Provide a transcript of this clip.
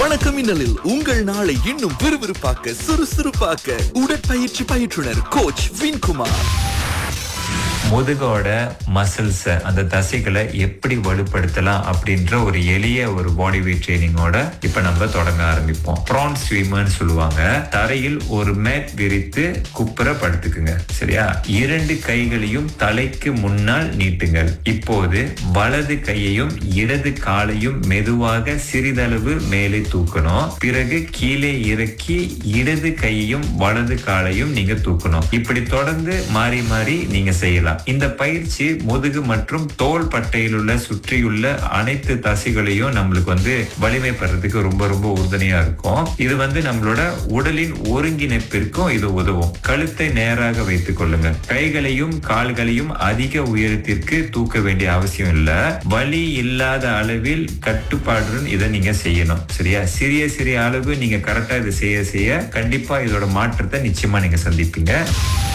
வணக்கம் மின்னலில் உங்கள் நாளை இன்னும் விறுவிறுப்பாக்க சுறுசுறுப்பாக்க உடற்பயிற்சி பயிற்றுனர் கோச் வின்குமார் முதுகோட மசில்ஸ் அந்த தசைகளை எப்படி வலுப்படுத்தலாம் அப்படின்ற ஒரு எளிய ஒரு பாடி வெயிட் ட்ரைனிங்கோட இப்ப நம்ம தொடங்க ஆரம்பிப்போம் ப்ரான் ஸ்விம்மர்னு சொல்லுவாங்க தரையில் ஒரு மேட் விரித்து குப்புற படுத்துக்குங்க சரியா இரண்டு கைகளையும் தலைக்கு முன்னால் நீட்டுங்கள் இப்போது வலது கையையும் இடது காலையும் மெதுவாக சிறிதளவு மேலே தூக்கணும் பிறகு கீழே இறக்கி இடது கையையும் வலது காலையும் நீங்க தூக்கணும் இப்படி தொடர்ந்து மாறி மாறி நீங்க செய்யலாம் இந்த பயிற்சி முதுகு மற்றும் தோள் பட்டையில் உள்ள சுற்றியுள்ள அனைத்து தசைகளையும் நம்மளுக்கு வந்து வலிமை பெறதுக்கு ரொம்ப ரொம்ப உறுதுணையா இருக்கும் இது வந்து நம்மளோட உடலின் ஒருங்கிணைப்பிற்கும் இது உதவும் கழுத்தை நேராக வைத்துக் கொள்ளுங்க கைகளையும் கால்களையும் அதிக உயரத்திற்கு தூக்க வேண்டிய அவசியம் இல்ல வலி இல்லாத அளவில் கட்டுப்பாடுடன் இதை நீங்க செய்யணும் சரியா சிறிய சிறிய அளவு நீங்க கரெக்டா இதை செய்ய செய்ய கண்டிப்பா இதோட மாற்றத்தை நிச்சயமா நீங்க சந்திப்பீங்க